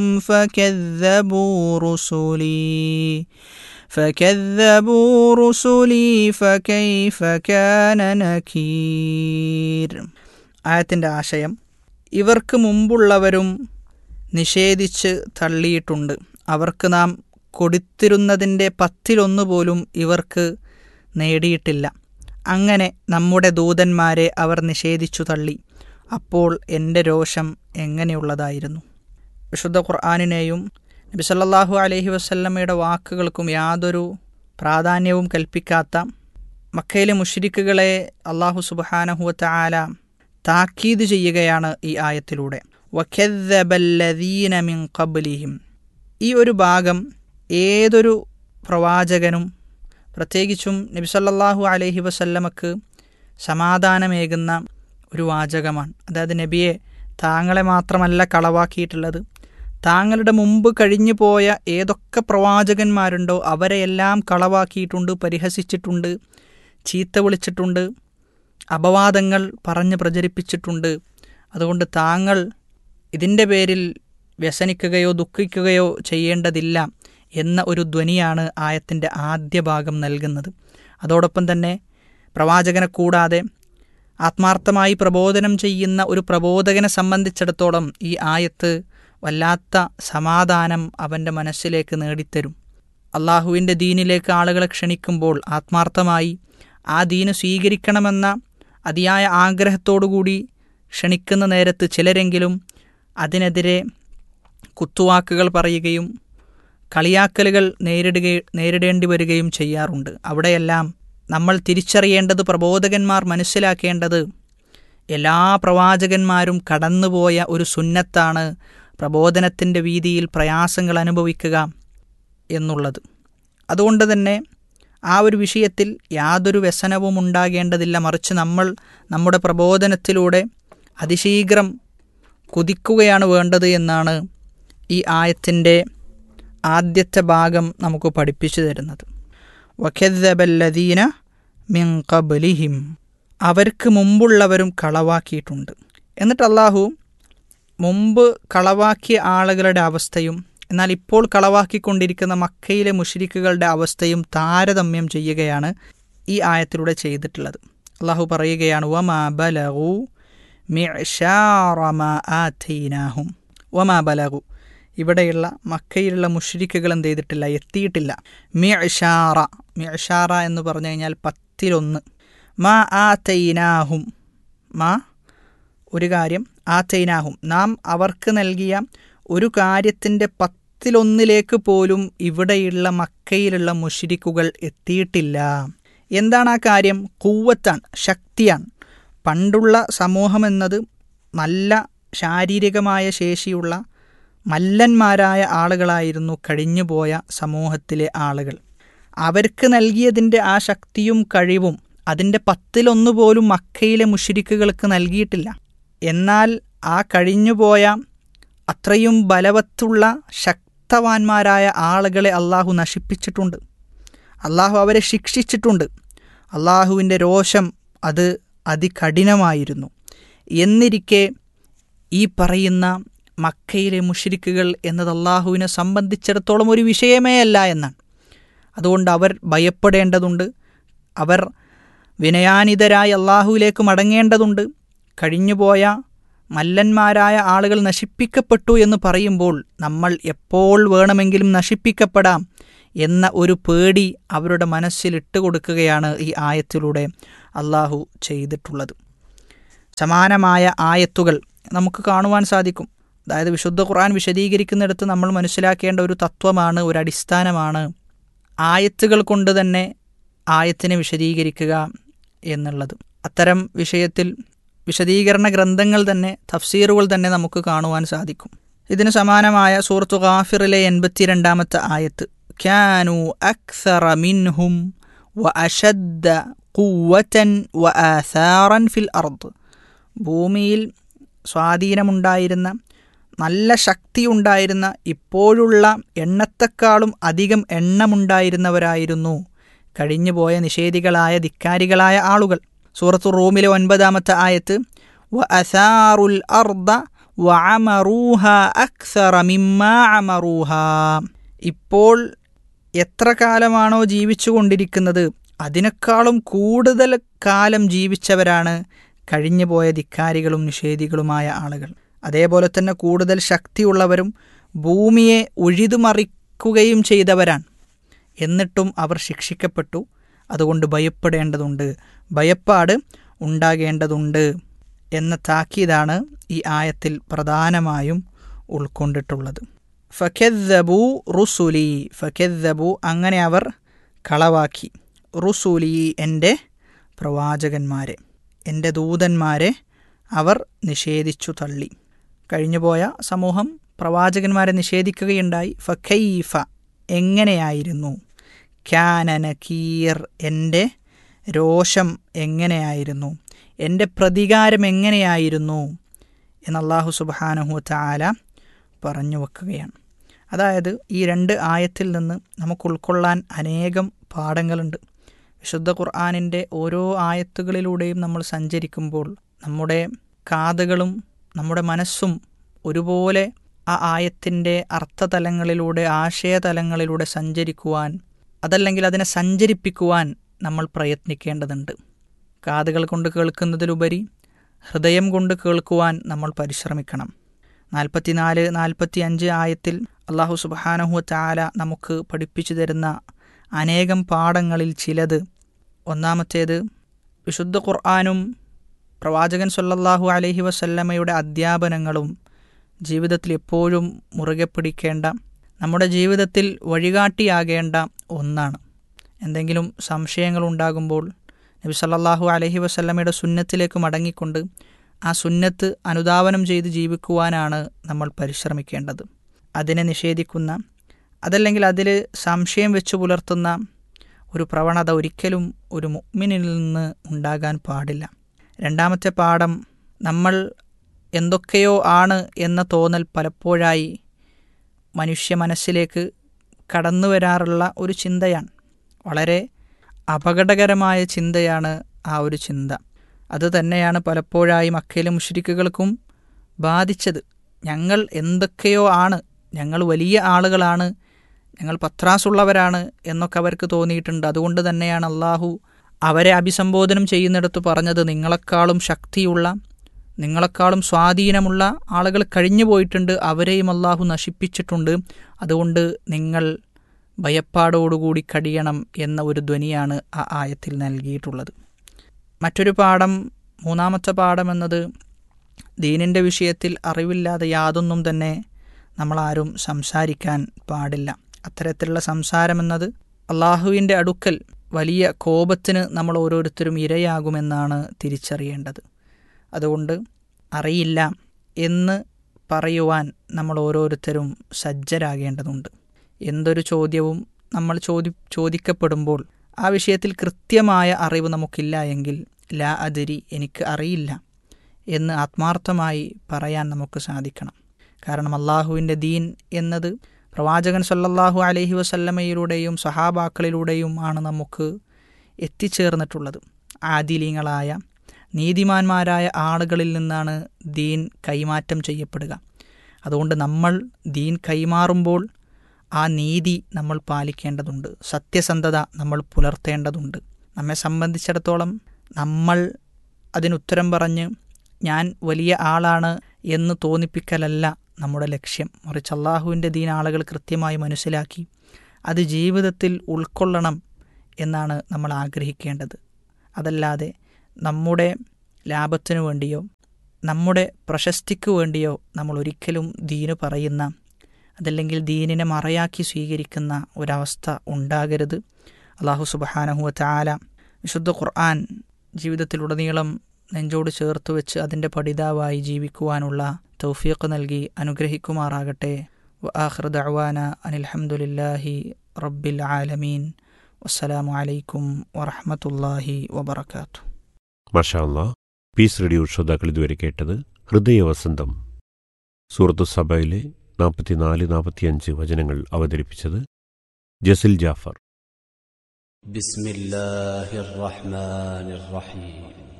فكذبوا رسلي فكذبوا رسلي فكيف كان نكير ആയത്തിൻ്റെ ആശയം ഇവർക്ക് മുമ്പുള്ളവരും നിഷേധിച്ച് തള്ളിയിട്ടുണ്ട് അവർക്ക് നാം കൊടുത്തിരുന്നതിൻ്റെ പത്തിലൊന്നു പോലും ഇവർക്ക് നേടിയിട്ടില്ല അങ്ങനെ നമ്മുടെ ദൂതന്മാരെ അവർ നിഷേധിച്ചു തള്ളി അപ്പോൾ എൻ്റെ രോഷം എങ്ങനെയുള്ളതായിരുന്നു വിശുദ്ധ ഖുർആാനിനെയും നബി സല്ലല്ലാഹു അലൈഹി വസല്ലമയുടെ വാക്കുകൾക്കും യാതൊരു പ്രാധാന്യവും കൽപ്പിക്കാത്ത മക്കയിലെ മുഷിരിക്കുകളെ അള്ളാഹു സുബാനഹുവത്ത ആല താക്കീത് ചെയ്യുകയാണ് ഈ ആയത്തിലൂടെ വഖദ്ദബല്ലദീന മിൻ ഖബ്ലിഹിം ഈ ഒരു ഭാഗം ഏതൊരു പ്രവാചകനും പ്രത്യേകിച്ചും നബി സല്ലല്ലാഹു അലൈഹി വസല്ലമക്ക് സമാധാനമേകുന്ന ഒരു വാചകമാണ് അതായത് നബിയെ താങ്കളെ മാത്രമല്ല കളവാക്കിയിട്ടുള്ളത് താങ്കളുടെ മുമ്പ് കഴിഞ്ഞു പോയ ഏതൊക്കെ പ്രവാചകന്മാരുണ്ടോ അവരെയെല്ലാം കളവാക്കിയിട്ടുണ്ട് പരിഹസിച്ചിട്ടുണ്ട് ചീത്ത വിളിച്ചിട്ടുണ്ട് അപവാദങ്ങൾ പറഞ്ഞ് പ്രചരിപ്പിച്ചിട്ടുണ്ട് അതുകൊണ്ട് താങ്കൾ ഇതിൻ്റെ പേരിൽ വ്യസനിക്കുകയോ ദുഃഖിക്കുകയോ ചെയ്യേണ്ടതില്ല എന്ന ഒരു ധ്വനിയാണ് ആയത്തിൻ്റെ ആദ്യ ഭാഗം നൽകുന്നത് അതോടൊപ്പം തന്നെ പ്രവാചകനെ കൂടാതെ ആത്മാർത്ഥമായി പ്രബോധനം ചെയ്യുന്ന ഒരു പ്രബോധകനെ സംബന്ധിച്ചിടത്തോളം ഈ ആയത്ത് വല്ലാത്ത സമാധാനം അവൻ്റെ മനസ്സിലേക്ക് നേടിത്തരും അള്ളാഹുവിൻ്റെ ദീനിലേക്ക് ആളുകളെ ക്ഷണിക്കുമ്പോൾ ആത്മാർത്ഥമായി ആ ദീന് സ്വീകരിക്കണമെന്ന അതിയായ ആഗ്രഹത്തോടുകൂടി ക്ഷണിക്കുന്ന നേരത്ത് ചിലരെങ്കിലും അതിനെതിരെ കുത്തുവാക്കുകൾ പറയുകയും കളിയാക്കലുകൾ നേരിടുക നേരിടേണ്ടി വരികയും ചെയ്യാറുണ്ട് അവിടെയെല്ലാം നമ്മൾ തിരിച്ചറിയേണ്ടത് പ്രബോധകന്മാർ മനസ്സിലാക്കേണ്ടത് എല്ലാ പ്രവാചകന്മാരും കടന്നുപോയ ഒരു സുന്നത്താണ് പ്രബോധനത്തിൻ്റെ വീതിയിൽ പ്രയാസങ്ങൾ അനുഭവിക്കുക എന്നുള്ളത് അതുകൊണ്ട് തന്നെ ആ ഒരു വിഷയത്തിൽ യാതൊരു വ്യസനവും ഉണ്ടാകേണ്ടതില്ല മറിച്ച് നമ്മൾ നമ്മുടെ പ്രബോധനത്തിലൂടെ അതിശീഘ്രം കുതിക്കുകയാണ് വേണ്ടത് എന്നാണ് ഈ ആയത്തിൻ്റെ ആദ്യത്തെ ഭാഗം നമുക്ക് പഠിപ്പിച്ചു തരുന്നത് വഖദ്ദബല്ലദീന മിൻ ഖബ്ലിഹിം അവർക്ക് മുമ്പുള്ളവരും കളവാക്കിയിട്ടുണ്ട് എന്നിട്ട് അള്ളാഹു മുമ്പ് കളവാക്കിയ ആളുകളുടെ അവസ്ഥയും എന്നാൽ ഇപ്പോൾ കളവാക്കിക്കൊണ്ടിരിക്കുന്ന മക്കയിലെ മുഷരിക്കുകളുടെ അവസ്ഥയും താരതമ്യം ചെയ്യുകയാണ് ഈ ആയത്തിലൂടെ ചെയ്തിട്ടുള്ളത് അള്ളാഹു പറയുകയാണ് വമാ ബലഗു മിഅ്ശാറമാ ആതൈനാഹും വമാ ബലഗു ഇവിടെയുള്ള മക്കയിലുള്ള മുഷരിക്കുകൾ എന്ത് ചെയ്തിട്ടില്ല എത്തിയിട്ടില്ല മിഅ്ശാറ മിഅ്ശാറ എന്ന് പറഞ്ഞു കഴിഞ്ഞാൽ പത്തിലൊന്ന് മാ ആതൈനാഹും മാ ഒരു കാര്യം ആതൈനാഹും നാം അവർക്ക് നൽകിയ ഒരു കാര്യത്തിൻ്റെ പത്തിലൊന്നിലേക്ക് പോലും ഇവിടെയുള്ള മക്കയിലുള്ള മുഷിരിക്കുകൾ എത്തിയിട്ടില്ല എന്താണ് ആ കാര്യം കൂവത്താണ് ശക്തിയാണ് പണ്ടുള്ള സമൂഹം എന്നത് നല്ല ശാരീരികമായ ശേഷിയുള്ള മല്ലന്മാരായ ആളുകളായിരുന്നു കഴിഞ്ഞുപോയ സമൂഹത്തിലെ ആളുകൾ അവർക്ക് നൽകിയതിൻ്റെ ആ ശക്തിയും കഴിവും അതിൻ്റെ പത്തിലൊന്നു പോലും മക്കയിലെ മുഷിരിക്കുകൾക്ക് നൽകിയിട്ടില്ല എന്നാൽ ആ കഴിഞ്ഞുപോയ അത്രയും ബലവത്തുള്ള ശക്തവാന്മാരായ ആളുകളെ അള്ളാഹു നശിപ്പിച്ചിട്ടുണ്ട് അള്ളാഹു അവരെ ശിക്ഷിച്ചിട്ടുണ്ട് അള്ളാഹുവിൻ്റെ രോഷം അത് അതികഠിനമായിരുന്നു എന്നിരിക്കെ ഈ പറയുന്ന മക്കയിലെ മുഷിരിക്കുകൾ എന്നത് അള്ളാഹുവിനെ സംബന്ധിച്ചിടത്തോളം ഒരു വിഷയമേ അല്ല എന്നാണ് അതുകൊണ്ട് അവർ ഭയപ്പെടേണ്ടതുണ്ട് അവർ വിനയാനിതരായി അള്ളാഹുവിലേക്ക് മടങ്ങേണ്ടതുണ്ട് കഴിഞ്ഞുപോയ മല്ലന്മാരായ ആളുകൾ നശിപ്പിക്കപ്പെട്ടു എന്ന് പറയുമ്പോൾ നമ്മൾ എപ്പോൾ വേണമെങ്കിലും നശിപ്പിക്കപ്പെടാം എന്ന ഒരു പേടി അവരുടെ മനസ്സിൽ ഇട്ടുകൊടുക്കുകയാണ് ഈ ആയത്തിലൂടെ അള്ളാഹു ചെയ്തിട്ടുള്ളത് സമാനമായ ആയത്തുകൾ നമുക്ക് കാണുവാൻ സാധിക്കും അതായത് വിശുദ്ധ ഖുർആൻ വിശദീകരിക്കുന്നിടത്ത് നമ്മൾ മനസ്സിലാക്കേണ്ട ഒരു തത്വമാണ് ഒരു അടിസ്ഥാനമാണ് ആയത്തുകൾ കൊണ്ട് തന്നെ ആയത്തിനെ വിശദീകരിക്കുക എന്നുള്ളത് അത്തരം വിഷയത്തിൽ വിശദീകരണ ഗ്രന്ഥങ്ങൾ തന്നെ തഫ്സീറുകൾ തന്നെ നമുക്ക് കാണുവാൻ സാധിക്കും ഇതിന് സമാനമായ സൂറത്തു ഗാഫിറിലെ എൺപത്തിരണ്ടാമത്തെ ആയത്ത് ക്യാനു അക്സറ മിൻഹും വ അഷദ്ദ ഖുവ്വതൻ വ ആസാറൻ ഫിൽ അർദ് ഭൂമിയിൽ സ്വാധീനമുണ്ടായിരുന്ന നല്ല ശക്തിയുണ്ടായിരുന്ന ഇപ്പോഴുള്ള എണ്ണത്തെക്കാളും അധികം എണ്ണമുണ്ടായിരുന്നവരായിരുന്നു കഴിഞ്ഞുപോയ നിഷേധികളായ ധിക്കാരികളായ ആളുകൾ സൂറത്തു റൂമിലെ ഒൻപതാമത്തെ ആയത്ത് വ അസാറുൽ അർദ വഅമറൂഹ അക്സറ മിമ്മാ അമറൂഹ ഇപ്പോൾ എത്ര കാലമാണോ ജീവിച്ചു കൊണ്ടിരിക്കുന്നത് അതിനേക്കാളും കൂടുതൽ കാലം ജീവിച്ചവരാണ് കഴിഞ്ഞുപോയ ധിക്കാരികളും നിഷേധികളുമായ ആളുകൾ അതേപോലെ തന്നെ കൂടുതൽ ശക്തിയുള്ളവരും ഭൂമിയെ ഉഴിതുമറിക്കുകയും ചെയ്തവരാണ് എന്നിട്ടും അവർ ശിക്ഷിക്കപ്പെട്ടു അതുകൊണ്ട് ഭയപ്പെടേണ്ടതുണ്ട് ഭയപ്പാട് ഉണ്ടാകേണ്ടതുണ്ട് എന്ന താക്കീതാണ് ഈ ആയത്തിൽ പ്രധാനമായും ഉൾക്കൊണ്ടിട്ടുള്ളത് ഫഖെദ്ദബു റുസുലി ഫഖെദ്ദബു അങ്ങനെ അവർ കളവാക്കി റുസുലി എൻ്റെ പ്രവാചകന്മാരെ എൻ്റെ ദൂതന്മാരെ അവർ നിഷേധിച്ചു തള്ളി കഴിഞ്ഞുപോയ സമൂഹം പ്രവാചകന്മാരെ നിഷേധിക്കുകയുണ്ടായി ഫഖൈഫ എങ്ങനെയായിരുന്നു ക്യാന നക്കീർ എൻ്റെ രോഷം എങ്ങനെയായിരുന്നു എൻ്റെ പ്രതികാരം എങ്ങനെയായിരുന്നു എന്ന് അള്ളാഹു സുബാനഹു താല പറഞ്ഞു വെക്കുകയാണ് അതായത് ഈ രണ്ട് ആയത്തിൽ നിന്ന് നമുക്ക് ഉൾക്കൊള്ളാൻ അനേകം പാഠങ്ങളുണ്ട് വിശുദ്ധ ഖുർആാനിൻ്റെ ഓരോ ആയത്തുകളിലൂടെയും നമ്മൾ സഞ്ചരിക്കുമ്പോൾ നമ്മുടെ കാതുകളും നമ്മുടെ മനസ്സും ഒരുപോലെ ആ ആയത്തിൻ്റെ അർത്ഥതലങ്ങളിലൂടെ ആശയതലങ്ങളിലൂടെ സഞ്ചരിക്കുവാൻ അതല്ലെങ്കിൽ അതിനെ സഞ്ചരിപ്പിക്കുവാൻ നമ്മൾ പ്രയത്നിക്കേണ്ടതുണ്ട് കാതുകൾ കൊണ്ട് കേൾക്കുന്നതിലുപരി ഹൃദയം കൊണ്ട് കേൾക്കുവാൻ നമ്മൾ പരിശ്രമിക്കണം നാൽപ്പത്തിനാല് നാൽപ്പത്തി അഞ്ച് ആയത്തിൽ അള്ളാഹു സുബാനഹു ചാല നമുക്ക് പഠിപ്പിച്ചു തരുന്ന അനേകം പാഠങ്ങളിൽ ചിലത് ഒന്നാമത്തേത് വിശുദ്ധ ഖുർആാനും പ്രവാചകൻ സല്ലല്ലാഹു അലൈഹി വസല്ലമയുടെ അധ്യാപനങ്ങളും ജീവിതത്തിൽ എപ്പോഴും മുറുകെ പിടിക്കേണ്ട നമ്മുടെ ജീവിതത്തിൽ വഴികാട്ടിയാകേണ്ട ഒന്നാണ് എന്തെങ്കിലും സംശയങ്ങൾ ഉണ്ടാകുമ്പോൾ നബി സല്ലല്ലാഹു അലൈഹി വസല്ലമയുടെ സുന്നത്തിലേക്ക് മടങ്ങിക്കൊണ്ട് ആ സുന്നത്ത് അനുധാവനം ചെയ്ത് ജീവിക്കുവാനാണ് നമ്മൾ പരിശ്രമിക്കേണ്ടത് അതിനെ നിഷേധിക്കുന്ന അതല്ലെങ്കിൽ അതിൽ സംശയം വെച്ച് പുലർത്തുന്ന ഒരു പ്രവണത ഒരിക്കലും ഒരു മുഅ്മിനിൽ നിന്ന് ഉണ്ടാകാൻ പാടില്ല രണ്ടാമത്തെ പാഠം നമ്മൾ എന്തൊക്കെയോ ആണ് എന്ന തോന്നൽ പലപ്പോഴായി മനുഷ്യ മനസ്സിലേക്ക് കടന്നു വരാറുള്ള ഒരു ചിന്തയാണ് വളരെ അപകടകരമായ ചിന്തയാണ് ആ ഒരു ചിന്ത അത് തന്നെയാണ് പലപ്പോഴായി മക്കയിലെ മുഷ്രിക്കുകൾക്കും ബാധിച്ചത് ഞങ്ങൾ എന്തൊക്കെയോ ആണ് ഞങ്ങൾ വലിയ ആളുകളാണ് ഞങ്ങൾ പത്രാസുള്ളവരാണ് എന്നൊക്കെ അവർക്ക് തോന്നിയിട്ടുണ്ട് അതുകൊണ്ട് തന്നെയാണ് അള്ളാഹു അവരെ അഭിസംബോധനം ചെയ്യുന്നിടത്ത് പറഞ്ഞത് നിങ്ങളെക്കാളും ശക്തിയുള്ള നിങ്ങളെക്കാളും സ്വാധീനമുള്ള ആളുകൾ കഴിഞ്ഞു പോയിട്ടുണ്ട് അവരെയും അള്ളാഹു നശിപ്പിച്ചിട്ടുണ്ട് അതുകൊണ്ട് നിങ്ങൾ ഭയപ്പാടോടുകൂടി കഴിയണം എന്ന ഒരു ധ്വനിയാണ് ആ ആയത്തിൽ നൽകിയിട്ടുള്ളത് മറ്റൊരു പാഠം മൂന്നാമത്തെ പാഠം എന്നത് ദീനിൻ്റെ വിഷയത്തിൽ അറിവില്ലാതെ യാതൊന്നും തന്നെ നമ്മളാരും സംസാരിക്കാൻ പാടില്ല അത്തരത്തിലുള്ള സംസാരമെന്നത് അള്ളാഹുവിൻ്റെ അടുക്കൽ വലിയ കോപത്തിന് നമ്മൾ ഓരോരുത്തരും ഇരയാകുമെന്നാണ് തിരിച്ചറിയേണ്ടത് അതുകൊണ്ട് അറിയില്ല എന്ന് പറയുവാൻ നമ്മൾ ഓരോരുത്തരും സജ്ജരാകേണ്ടതുണ്ട് എന്തൊരു ചോദ്യവും നമ്മൾ ചോദി ചോദിക്കപ്പെടുമ്പോൾ ആ വിഷയത്തിൽ കൃത്യമായ അറിവ് നമുക്കില്ല എങ്കിൽ ലാ അതിരി എനിക്ക് അറിയില്ല എന്ന് ആത്മാർത്ഥമായി പറയാൻ നമുക്ക് സാധിക്കണം കാരണം അള്ളാഹുവിൻ്റെ ദീൻ എന്നത് പ്രവാചകൻ സല്ലല്ലാഹു അലൈഹി വസല്ലമയിലൂടെയും സഹാബാക്കളിലൂടെയും ആണ് നമുക്ക് എത്തിച്ചേർന്നിട്ടുള്ളത് ആദിലീങ്ങളായ നീതിമാന്മാരായ ആളുകളിൽ നിന്നാണ് ദീൻ കൈമാറ്റം ചെയ്യപ്പെടുക അതുകൊണ്ട് നമ്മൾ ദീൻ കൈമാറുമ്പോൾ ആ നീതി നമ്മൾ പാലിക്കേണ്ടതുണ്ട് സത്യസന്ധത നമ്മൾ പുലർത്തേണ്ടതുണ്ട് നമ്മെ സംബന്ധിച്ചിടത്തോളം നമ്മൾ അതിനുത്തരം പറഞ്ഞ് ഞാൻ വലിയ ആളാണ് എന്ന് തോന്നിപ്പിക്കലല്ല നമ്മുടെ ലക്ഷ്യം മറിച്ച് അള്ളാഹുവിൻ്റെ ദീൻ ആളുകൾ കൃത്യമായി മനസ്സിലാക്കി അത് ജീവിതത്തിൽ ഉൾക്കൊള്ളണം എന്നാണ് നമ്മൾ ആഗ്രഹിക്കേണ്ടത് അതല്ലാതെ നമ്മുടെ ലാഭത്തിനു വേണ്ടിയോ നമ്മുടെ പ്രശസ്തിക്ക് വേണ്ടിയോ നമ്മൾ ഒരിക്കലും ദീന് പറയുന്ന അതല്ലെങ്കിൽ ദീനിനെ മറയാക്കി സ്വീകരിക്കുന്ന ഒരവസ്ഥ ഉണ്ടാകരുത് അള്ളാഹു സുബഹാനഹുവ ചാല വിശുദ്ധ ഖുർആൻ ജീവിതത്തിലുടനീളം നെഞ്ചോട് ചേർത്ത് വെച്ച് അതിൻ്റെ പഠിതാവായി ജീവിക്കുവാനുള്ള തൗഫീഖ് നൽകി അനുഗ്രഹിക്കുമാറാകട്ടെ വആഖിർ ദഅവാന അനിൽഹംദുലില്ലാഹി റബ്ബിൽ ആലമീൻ വസ്സലാമു അലൈക്കും വറഹ്മത്തുള്ളാഹി വബറകാതുഹു മാഷാ അല്ലാ പീസ് റേഡിയോ ശ്രോതാക്കൾ ഇതുവരെ കേട്ടത് ഹൃദയവസന്തം സൂറത്തു സഭയിലെ നാൽപ്പത്തിനാല് നാൽപ്പത്തിയഞ്ച് വചനങ്ങൾ അവതരിപ്പിച്ചത് ജസിൽ ജാഫർ بسم الله الرحمن الرحيم